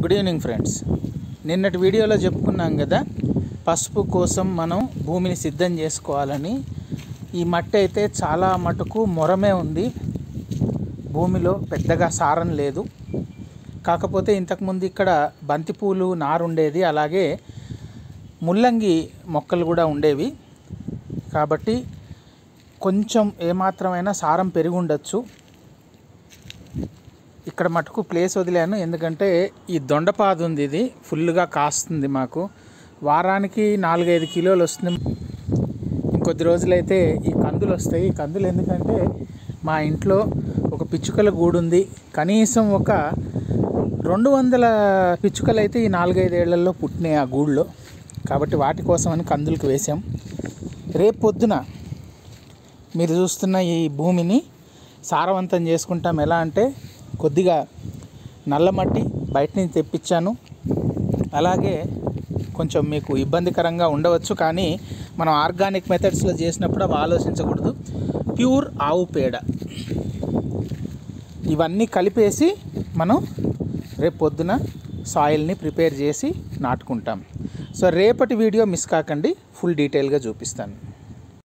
good evening friends నిన్నటి వీడియోలో చెప్పుకున్నాం కదా పసుపు కోసం మనం భూమిని సిద్ధం చేసుకోవాలని ఈ మట్టి అయితే చాలా మటుకు మొరమే ఉంది భూమిలో పెద్దగా సారం లేదు కాకపోతే ఇంతకుముందు ఇక్కడ బంతిపూలు నారు ఉండేది అలాగే ముల్లంగి మొక్కలు కూడా ఉండేవి కాబట్టి కొంచెం ఏమాత్రమైనా సారం పెరిగి ఉండొచ్చు ఇక్కడ మటుకు ప్లేస్ వదిలాను ఎందుకంటే ఈ దొండపాదు ఉంది ఇది ఫుల్గా కాస్తుంది మాకు వారానికి నాలుగైదు కిలోలు వస్తుంది ఇంకొద్ది రోజులైతే ఈ కందులు వస్తాయి ఈ కందులు ఎందుకంటే మా ఇంట్లో ఒక పిచ్చుకల గూడు ఉంది కనీసం ఒక రెండు వందల పిచ్చుకలు అయితే ఈ నాలుగైదేళ్లలో పుట్టినాయి ఆ గూడులో కాబట్టి వాటి కోసమని కందులకు వేసాం రేపు పొద్దున మీరు చూస్తున్న ఈ భూమిని సారవంతం చేసుకుంటాం ఎలా అంటే కొద్దిగా నల్ల మట్టి బయట నుంచి తెప్పించాను అలాగే కొంచెం మీకు ఇబ్బందికరంగా ఉండవచ్చు కానీ మనం ఆర్గానిక్ మెథడ్స్లో చేసినప్పుడు అవి ఆలోచించకూడదు ప్యూర్ ఆవు పేడ ఇవన్నీ కలిపేసి మనం రేపు పొద్దున సాయిల్ని ప్రిపేర్ చేసి నాటుకుంటాం సో రేపటి వీడియో మిస్ కాకండి ఫుల్ డీటెయిల్గా చూపిస్తాను